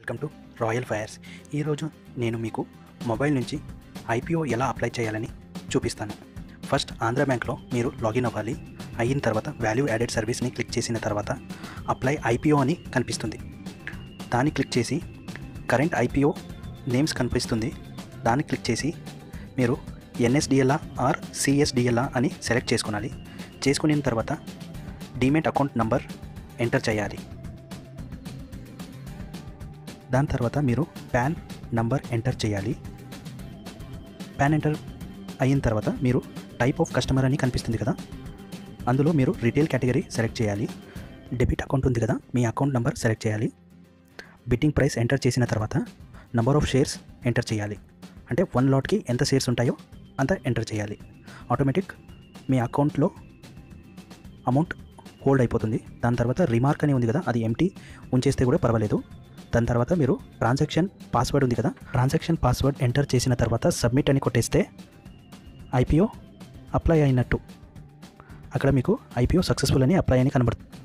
welcome to royal fires ఈరోజు నేను మీకు మొబైల్ నుంచి ఐపీఓ ఎలా అప్లై చేయాలని చూపిస్తాను ఫస్ట్ ఆంధ్ర బ్యాంక్లో మీరు లాగిన్ అవ్వాలి అయిన తర్వాత వాల్యూ యాడెడ్ సర్వీస్ని క్లిక్ చేసిన తర్వాత అప్లై ఐపీఓ అని కనిపిస్తుంది దాన్ని క్లిక్ చేసి కరెంట్ ఐపీఓ నేమ్స్ కనిపిస్తుంది దాన్ని క్లిక్ చేసి మీరు ఎన్ఎస్డిఎల్ఆ ఆర్ సిఎస్డిఎల్ఆ అని సెలెక్ట్ చేసుకోవాలి చేసుకున్న తర్వాత డిమెట్ అకౌంట్ నంబర్ ఎంటర్ చేయాలి దాని తర్వాత మీరు పాన్ నంబర్ ఎంటర్ చేయాలి పాన్ ఎంటర్ అయిన తర్వాత మీరు టైప్ ఆఫ్ కస్టమర్ అని కనిపిస్తుంది కదా అందులో మీరు రిటైల్ కేటగిరీ సెలెక్ట్ చేయాలి డెబిట్ అకౌంట్ ఉంది కదా మీ అకౌంట్ నంబర్ సెలెక్ట్ చేయాలి బిట్టింగ్ ప్రైస్ ఎంటర్ చేసిన తర్వాత నంబర్ ఆఫ్ షేర్స్ ఎంటర్ చేయాలి అంటే వన్ లాట్కి ఎంత షేర్స్ ఉంటాయో అంత ఎంటర్ చేయాలి ఆటోమేటిక్ మీ అకౌంట్లో అమౌంట్ హోల్డ్ అయిపోతుంది దాని తర్వాత రిమార్క్ అని ఉంది కదా అది ఎంటీ ఉంచేస్తే కూడా పర్వాలేదు దాని తర్వాత మీరు ట్రాన్సాక్షన్ పాస్వర్డ్ ఉంది కదా ట్రాన్సాక్షన్ పాస్వర్డ్ ఎంటర్ చేసిన తర్వాత సబ్మిట్ అని కొట్టేస్తే ఐపీఓ అప్లై అయినట్టు అక్కడ మీకు ఐపీఓ సక్సెస్ఫుల్ అని అప్లై అని కనబడు